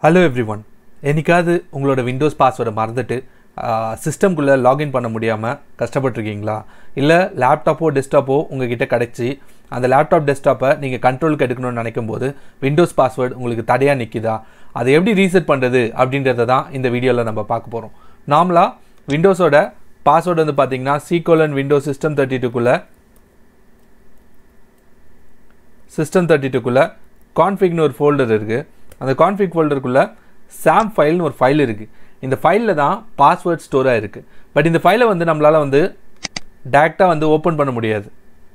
hello every one என்னைக்காவது உங்களோட Windows பாஸ்வேர்டை மறந்துட்டு சிஸ்டம்குள்ளே லாகின் பண்ண முடியாமல் கஷ்டப்பட்டிருக்கீங்களா இல்லை லேப்டாப்போ டெஸ்க்டாப்போ உங்ககிட்ட கிடச்சி அந்த லேப்டாப் டெஸ்க்டாப்பை நீங்கள் கண்ட்ரோலுக்கு எடுக்கணும்னு நினைக்கும் போது விண்டோஸ் பாஸ்வேர்டு உங்களுக்கு தடையாக நிற்கிதா அதை எப்படி ரீசெட் பண்ணுறது அப்படின்றத தான் இந்த வீடியோவில் நம்ம பார்க்க போகிறோம் நார்மலாக விண்டோஸோட பாஸ்வேர்டு வந்து பார்த்தீங்கன்னா சீகோலன் விண்டோஸ் சிஸ்டம் தேர்ட்டி டூக்குள்ளே சிஸ்டம் தேர்ட்டி டூக்குள்ளே கான்ஃபிக்னு ஒரு ஃபோல்டர் இருக்குது அந்த கான்ஃபிக் ஃபோல்டருக்குள்ளே சாம் ஃபைல்னு ஒரு ஃபைல் இருக்குது இந்த ஃபைலில் தான் பாஸ்வேர்ட் ஸ்டோராக இருக்குது பட் இந்த ஃபைலை வந்து நம்மளால் வந்து டேரெக்டாக வந்து ஓப்பன் பண்ண முடியாது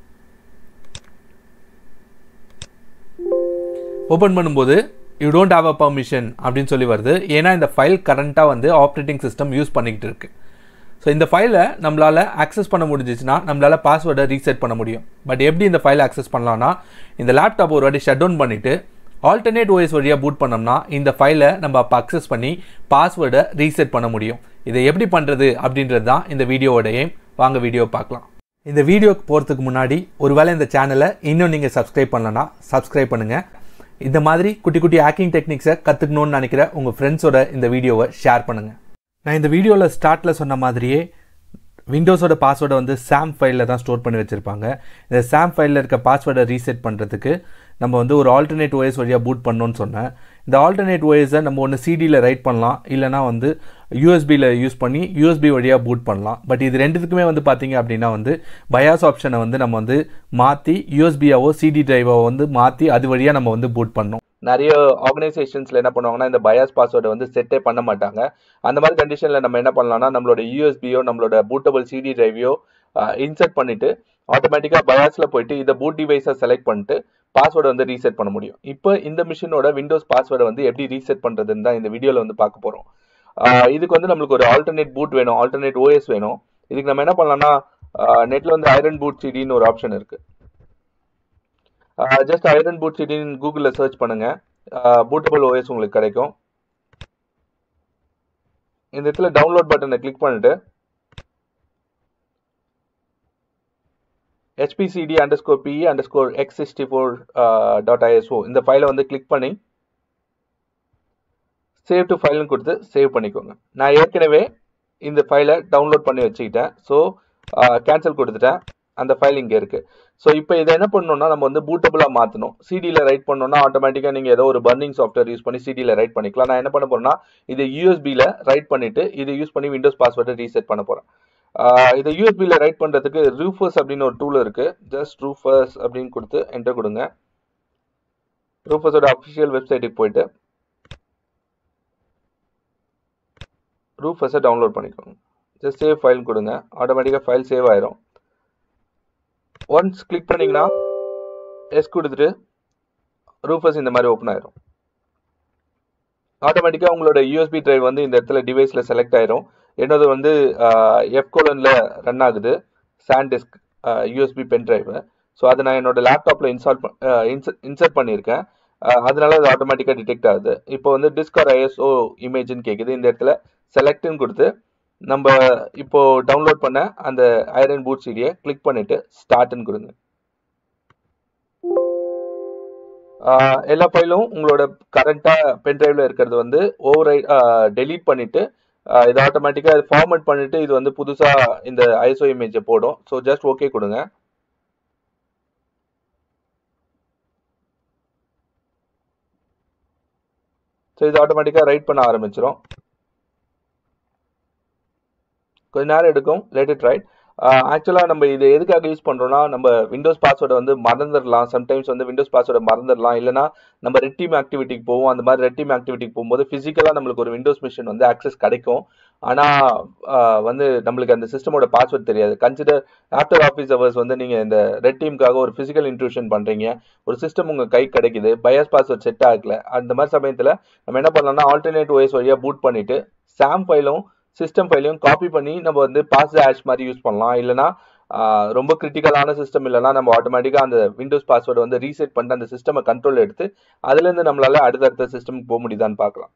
ஓப்பன் பண்ணும்போது you don't have a permission அப்படின்னு சொல்லி வருது ஏன்னா இந்த ஃபைல் கரண்ட்டாக வந்து ஆப்ரேட்டிங் சிஸ்டம் யூஸ் பண்ணிக்கிட்டு இருக்கு ஸோ இந்த ஃபைலை நம்மளால் ஆக்சஸ் பண்ண முடிஞ்சிச்சுன்னா நம்மளால் பாஸ்வேர்டை ரீசெட் பண்ண முடியும் பட் எப்படி இந்த ஃபைலை ஆக்சஸ் பண்ணலாம்னா இந்த லேப்டாப் ஒரு வாட்டி ஷட் டவுன் பண்ணிவிட்டு ஆல்டர்னேட் ஓஎஸ் வழியாக பூட் பண்ணோம்னா இந்த ஃபைலை நம்ம அப்போ அக்சஸ் பண்ணி பாஸ்வேர்டை ரீசெட் பண்ண முடியும் இதை எப்படி பண்ணுறது அப்படின்றது தான் இந்த வீடியோவோட எய்ம் வாங்க வீடியோ பார்க்கலாம் இந்த வீடியோக்கு போகிறதுக்கு முன்னாடி ஒருவேளை இந்த சேனலை இன்னும் நீங்கள் சப்ஸ்கிரைப் பண்ணலன்னா சப்ஸ்கிரைப் பண்ணுங்கள் இந்த மாதிரி குட்டி குட்டி ஹேக்கிங் டெக்னிக்ஸை கற்றுக்கணும்னு நினைக்கிற உங்கள் ஃப்ரெண்ட்ஸோட இந்த வீடியோவை ஷேர் பண்ணுங்கள் நான் இந்த வீடியோவில் ஸ்டார்ட்டில் சொன்ன மாதிரியே விண்டோஸோட பாஸ்வேர்டை வந்து சாம் ஃபைலில் தான் ஸ்டோர் பண்ணி வச்சுருப்பாங்க இந்த சாம் ஃபைலில் இருக்க பாஸ்வேர்டை ரீசெட் பண்ணுறதுக்கு நம்ம வந்து ஒரு ஆல்டர்னேட் ஓஎஸ் வழியாக பூட் பண்ணோன்னு சொன்னேன் இந்த ஆல்டர்னேட் ஓஎஸை நம்ம ஒன்று சிடியில் ரைட் பண்ணலாம் இல்லைனா வந்து யூஎஸ்பியில் யூஸ் பண்ணி யூஎஸ்பி வழியாக பூட் பண்ணலாம் பட் இது ரெண்டுத்துக்குமே வந்து பார்த்தீங்க அப்படின்னா வந்து பயாஸ் ஆப்ஷனை வந்து நம்ம வந்து மாற்றி யூஎஸ்பியாவோ சிடி டிரைவாவோ வந்து மாற்றி அது வழியாக நம்ம வந்து பூட் பண்ணோம் நிறைய ஆர்கனைசேஷன்ஸ்ல என்ன பண்ணுவாங்கன்னா இந்த பயாஸ் பாஸ்வேர்டை வந்து செட்டே பண்ண மாட்டாங்க அந்த மாதிரி கண்டிஷன்ல நம்ம என்ன பண்ணலாம்னா நம்மளோட யூஎஸ்பியோ நம்மளோட பூட்டபிள் சிடி டிரைவையோ இன்சர்ட் பண்ணிட்டு ஆட்டோமேட்டிக்காக பயாஸ்ல போயிட்டு இதை பூட் டிவைஸை செலக்ட் பண்ணிட்டு பாஸ்வேர்டை வந்து ரீசெட் பண்ண முடியும் இப்போ இந்த மிஷினோட விண்டோஸ் பாஸ்வேர்டை வந்து எப்படி ரீசெட் பண்றதுன்னு தான் இந்த வீடியோவில் வந்து பார்க்க போறோம் இதுக்கு வந்து நம்மளுக்கு ஒரு ஆல்டர்னேட் பூட் வேணும் ஆல்டர்னேட் ஓஎஸ் வேணும் இதுக்கு நம்ம என்ன பண்ணலாம்னா நெட்ல வந்து ஐரன் பூட் சிடின்னு ஒரு ஆப்ஷன் இருக்கு ஜஸ்ட் ஐரன் பூட் சிடின்னு கூகுளில் சர்ச் பண்ணுங்க பூட்டபிள் ஓஎஸ் உங்களுக்கு கிடைக்கும் இந்த இடத்துல டவுன்லோட் பட்டனை கிளிக் பண்ணிட்டு HPCD underscore PE underscore x sixty four dot ISO இந்த ஃபைலை வந்து கிளிக் பண்ணி சேவ் டு ஃபைல்னு கொடுத்து சேவ் பண்ணிக்கோங்க நான் ஏற்கனவே இந்த ஃபைலை டவுன்லோட் பண்ணி வச்சுக்கிட்டேன் ஸோ கேன்சல் கொடுத்துட்டேன் அந்த ஃபைல் இங்கே இருக்குது ஸோ இப்போ இதை என்ன பண்ணணும்னா நம்ம வந்து பூட்டபுளாக மாற்றணும் சிடியில் ரைட் பண்ணோம்னா ஆட்டோமேட்டிக்காக நீங்கள் ஏதோ ஒரு பர்னிங் சாஃப்ட்வேர் யூஸ் பண்ணி சிடியில் ரைட் பண்ணிக்கலாம் நான் என்ன பண்ண போகிறேன்னா இதை யூஎஸ்பியில் ரைட் பண்ணிவிட்டு இதை யூஸ் பண்ணி விண்டோஸ் பாஸ்வேர்டை ரீசெட் பண்ண போகிறேன் இதை யூஎஸ்பியில் ரைட் பண்ணுறதுக்கு ரூஃபர்ஸ் அப்படின்னு ஒரு டூல் இருக்குது ஜஸ்ட் ரூஃபர்ஸ் அப்படின்னு கொடுத்து என்டர் கொடுங்க ரூஃபர்ஸோட அஃபிஷியல் வெப்சைட்டுக்கு போயிட்டு ரூஃபர்ஸை டவுன்லோட் பண்ணிக்கோங்க ஜஸ்ட் சேவ் ஃபைல் கொடுங்க ஆட்டோமேட்டிக்காக ஃபைல் சேவ் ஆயிரும் ஒன்ஸ் கிளிக் பண்ணீங்கன்னா எஸ் கொடுத்துட்டு ரூஃபர்ஸ் இந்த மாதிரி ஓப்பன் ஆயிரும் ஆட்டோமேட்டிக்காக உங்களோட யூஎஸ்பி டிரைவ் வந்து இந்த இடத்துல டிவைஸில் செலக்ட் ஆயிரும் என்னது வந்து எஃப் கோலனில் ரன் ஆகுது SanDisk USB pen drive so அதை நான் என்னோட லேப்டாப்பில் இன்ஸ்டால் இன்சர்ட் பண்ணியிருக்கேன் அதனால அது ஆட்டோமேட்டிக்காக டிடெக்ட் ஆகுது இப்போ வந்து டிஸ்கார் ஐஎஸ்ஓ இமேஜ்னு கேட்குது இந்த இடத்துல செலக்ட்னு கொடுத்து நம்ம இப்போ டவுன்லோட் பண்ண அந்த ஐரன் பூட் சிடியை கிளிக் பண்ணிட்டு ஸ்டார்ட்னு கொடுங்க எல்லா ஃபைலும் உங்களோட கரண்டா பென் டிரைவ்ல இருக்கிறது வந்து ஓவர் டெலீட் பண்ணிட்டு இது ஆட்டோமேட்டிக்கா ஃபார்மேட் பண்ணிட்டு இது வந்து புதுசா இந்த ஐஎஸ்ஓ இமேஜை போடும் ஸோ ஜஸ்ட் ஓகே கொடுங்க ஸோ இது ஆட்டோமேட்டிக்காக ரைட் பண்ண ஆரம்பிச்சிடும் கொஞ்ச நேரம் எடுக்கும் லேட் இட் ரைட் ஆக்சுவலாக நம்ம இது எதுக்காக யூஸ் பண்ணுறோம்னா நம்ம விண்டோஸ் பாஸ்வேர்டை வந்து மறந்துடலாம் சம்டைம்ஸ் வந்து விண்டோஸ் பாஸ்வேர்டை மறந்துடலாம் இல்லைனா நம்ம ரெட் டீம் ஆக்டிவிட்டிக்கு போவோம் அந்த மாதிரி ரெட் டீம் ஆக்டிவிட்டிக்கு போகும்போது ஃபிசிக்கலாக நம்மளுக்கு ஒரு விண்டோஸ் மிஷின் வந்து ஆக்சஸ் கிடைக்கும் ஆனால் வந்து நம்மளுக்கு அந்த சிஸ்டமோட பாஸ்வேர்ட் தெரியாது கன்சிடர் ஆஃப்டர் ஆஃபீஸ் ஹவர்ஸ் வந்து நீங்கள் இந்த ரெட் டீமுக்காக ஒரு ஃபிசிக்கல் இன்ட்ரூஷன் பண்ணுறீங்க ஒரு சிஸ்டம் உங்கள் கை கிடைக்குது பயாஸ் பாஸ்வேர்ட் செட் ஆகல அந்த மாதிரி சமயத்தில் நம்ம என்ன பண்ணலாம்னா ஆல்டர்னேட் ஓஎஸ் வழியாக பூட் பண்ணிவிட்டு சாம் ஃபைலும் சிஸ்டம் ஃபைலையும் காப்பி பண்ணி நம்ம வந்து பாஸ் ஹேஷ் மாதிரி யூஸ் பண்ணலாம் இல்லைனா ரொம்ப கிரிட்டிக்கலான சிஸ்டம் இல்லைனா நம்ம ஆட்டோமேட்டிக்காக அந்த விண்டோஸ் பாஸ்வேர்டு வந்து ரீசெட் பண்ணிட்டு அந்த சிஸ்டமை கண்ட்ரோல் எடுத்து அதுலேருந்து நம்மளால அடுத்தடுத்த சிஸ்டமுக்கு போக முடியுதான்னு பார்க்கலாம்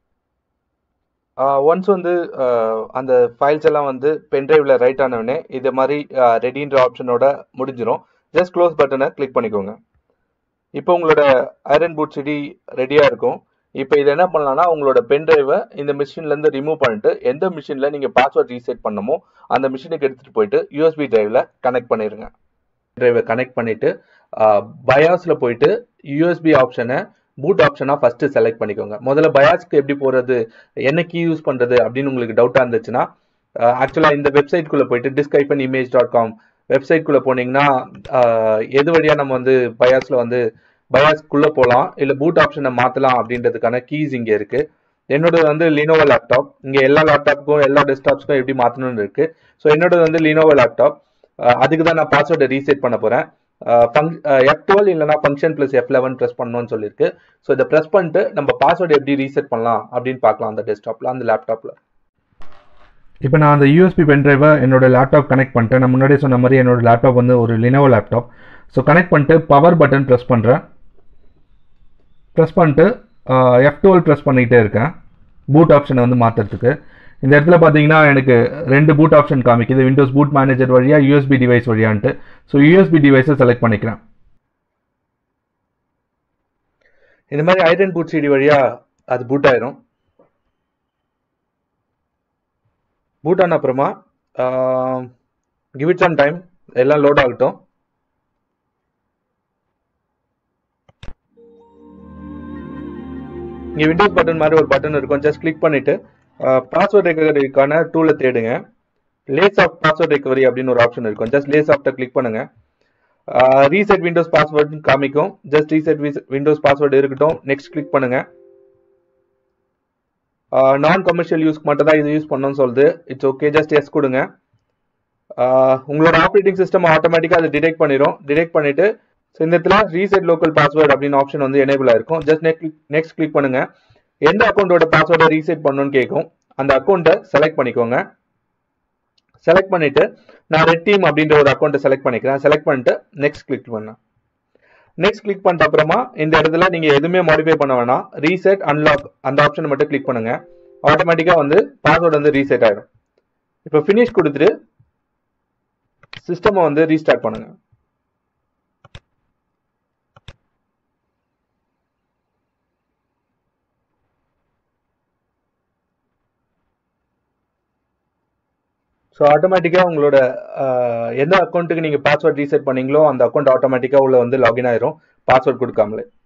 ஒன்ஸ் வந்து அந்த ஃபைல்ஸ் எல்லாம் வந்து பென்ட்ரைவில் ரைட் ஆனவுடனே இது மாதிரி ரெடின்ற ஆப்ஷனோட முடிஞ்சிடும் ஜஸ்ட் க்ளோஸ் பட்டனை கிளிக் பண்ணிக்கோங்க இப்போ உங்களோட ஐரன் பூட் சிடி ரெடியாக இருக்கும் இப்போ இது என்ன பண்ணலாம்னா உங்களோட பென் டிரைவை இந்த மிஷின்லேருந்து ரிமூவ் பண்ணிட்டு எந்த மிஷினில் நீங்கள் பாஸ்வேர்ட் ரீசெட் பண்ணமோ அந்த மிஷினுக்கு எடுத்துகிட்டு போயிட்டு யூஎஸ்பி டிரைவில் கனெக்ட் பண்ணிடுங்க டிரைவை கனெக்ட் பண்ணிவிட்டு பயாஸில் போயிட்டு யூஎஸ்பி ஆப்ஷனை பூட் ஆப்ஷனாக ஃபஸ்ட்டு செலக்ட் பண்ணிக்கோங்க முதல்ல பயாஸ்க்கு எப்படி போகிறது என்ன கீ யூஸ் பண்ணுறது அப்படின்னு உங்களுக்கு டவுட்டாக இருந்துச்சுன்னா ஆக்சுவலாக இந்த வெப்சைட்குள்ளே போயிட்டு டிஸ்கைபன் இமேஜ் டாட் காம் வெப்சைட்குள்ளே போனீங்கன்னா எது வழியாக நம்ம வந்து பயாஸில் வந்து பயாஸ்க்குள்ளே போகலாம் இல்லை பூட் ஆப்ஷனை மாற்றலாம் அப்படின்றதுக்கான கீஸ் இங்கே இருக்குது என்னோட வந்து லினோவோ லேப்டாப் இங்கே எல்லா லேப்டாப்புக்கும் எல்லா டெஸ்க்டாப்ஸ்க்கும் எப்படி மாற்றணும்னு இருக்குது ஸோ என்னோட வந்து லினோவோ லேப்டாப் அதுக்கு தான் நான் பாஸ்வேர்டை ரீசெட் பண்ண போகிறேன் எஃப் டுவெல் இல்லைனா function plus F eleven press பண்ணணும்னு சொல்லியிருக்கு ஸோ இதை ப்ரெஸ் பண்ணிட்டு நம்ம பாஸ்வேர்டு எப்படி ரீசெட் பண்ணலாம் அப்படின்னு பார்க்கலாம் அந்த டெஸ்க்டாப்பில் அந்த லேப்டாப்பில் இப்போ நான் அந்த யூஎஸ்பி பென் டிரைவை என்னோட லேப்டாப் கனெக்ட் பண்ணிட்டேன் நான் முன்னாடியே சொன்ன மாதிரி என்னோட லேப்டாப் வந்து ஒரு லினோவோ லேப்டாப் ஸோ கனெக்ட் பண்ணிட்டு பவர் பட்டன் ப்ரெஸ் பண்ணுறேன் ப்ரெஸ் பண்ணிட்டு எஃப் டுவெல் ப்ரெஸ் பண்ணிக்கிட்டே இருக்கேன் பூட் ஆப்ஷனை வந்து மாற்றுறதுக்கு இந்த இடத்துல பார்த்தீங்கன்னா எனக்கு ரெண்டு பூட் ஆப்ஷன் காமிக்குது விண்டோஸ் பூட் மேனேஜர் வழியாக யூஎஸ்பி டிவைஸ் வழியான்ட்டு ஸோ யூஎஸ்பி டிவைஸை செலக்ட் பண்ணிக்கிறேன் இந்த மாதிரி ஐரன் பூட் சிடி வழியாக அது பூட் ஆயிரும் பூட் ஆன அப்புறமா கிவ் இட் சம் டைம் எல்லாம் லோட் ஆகட்டும் இங்கே விண்டோஸ் பட்டன் மாதிரி ஒரு பட்டன் இருக்கும் ஜஸ்ட் கிளிக் பண்ணிட்டு பாஸ்வேர்ட் ரெக்கவரிக்கான டூலை தேடுங்க லேஸ் ஆஃப் பாஸ்வேர்ட் ரெக்கவரி அப்படின்னு ஒரு ஆப்ஷன் இருக்கும் ஜஸ்ட் லேஸ் ஆஃப்டை கிளிக் பண்ணுங்க ரீசெட் விண்டோஸ் பாஸ்வேர்டு காமிக்கும் ஜஸ்ட் ரீசெட் விண்டோஸ் பாஸ்வேர்டு இருக்கட்டும் நெக்ஸ்ட் கிளிக் பண்ணுங்க நான் கமர்ஷியல் யூஸ்க்கு மட்டும் தான் இது யூஸ் பண்ணணும்னு சொல்லுது இட்ஸ் ஓகே ஜஸ்ட் எஸ் கொடுங்க உங்களோட ஆப்ரேட்டிங் சிஸ்டம் ஆட்டோமேட்டிக்காக அதை டிடெக்ட் பண்ணிடும் டிடெக்ட் பண்ணிட்டு ஸோ இந்த இடத்துல ரீசெட் லோக்கல் பாஸ்வேர்டு அப்படின்னு ஆப்ஷன் வந்து எனேபிள் ஆயிருக்கும் ஜஸ்ட் நெக்ஸ்ட் நெக்ஸ்ட் கிளிக் பண்ணுங்க எந்த அக்கௌண்ட்டோட பாஸ்வேர்டை ரீசெட் பண்ணணும்னு கேட்கும் அந்த அக்கௌண்ட்டை செலக்ட் பண்ணிக்கோங்க செலக்ட் பண்ணிட்டு நான் ரெட் டீம் அப்படின்ற ஒரு அக்கௌண்ட்டை செலக்ட் பண்ணிக்கிறேன் செலக்ட் பண்ணிட்டு நெக்ஸ்ட் கிளிக் பண்ணேன் நெக்ஸ்ட் கிளிக் பண்ணிட்ட அப்புறமா இந்த இடத்துல நீங்க எதுவுமே மாடிஃபை பண்ண வேணாம் ரீசெட் அன்லாக் அந்த ஆப்ஷனை மட்டும் கிளிக் பண்ணுங்க ஆட்டோமேட்டிக்கா வந்து பாஸ்வேர்டு வந்து ரீசெட் ஆயிடும் இப்போ ஃபினிஷ் கொடுத்துட்டு சிஸ்டமை வந்து ரீஸ்டார்ட் பண்ணுங்க ஸோ ஆட்டோமேட்டிக்காக உங்களோட எந்த அக்கௌண்ட்டுக்கு நீங்கள் பாஸ்வேர்ட் ரீசெட் பண்ணீங்களோ அந்த அக்கௌண்ட் ஆட்டோமேட்டிக்காக உள்ள வந்து லாகின் ஆயிரும் பாஸ்வேர்ட் கொடுக்காமலே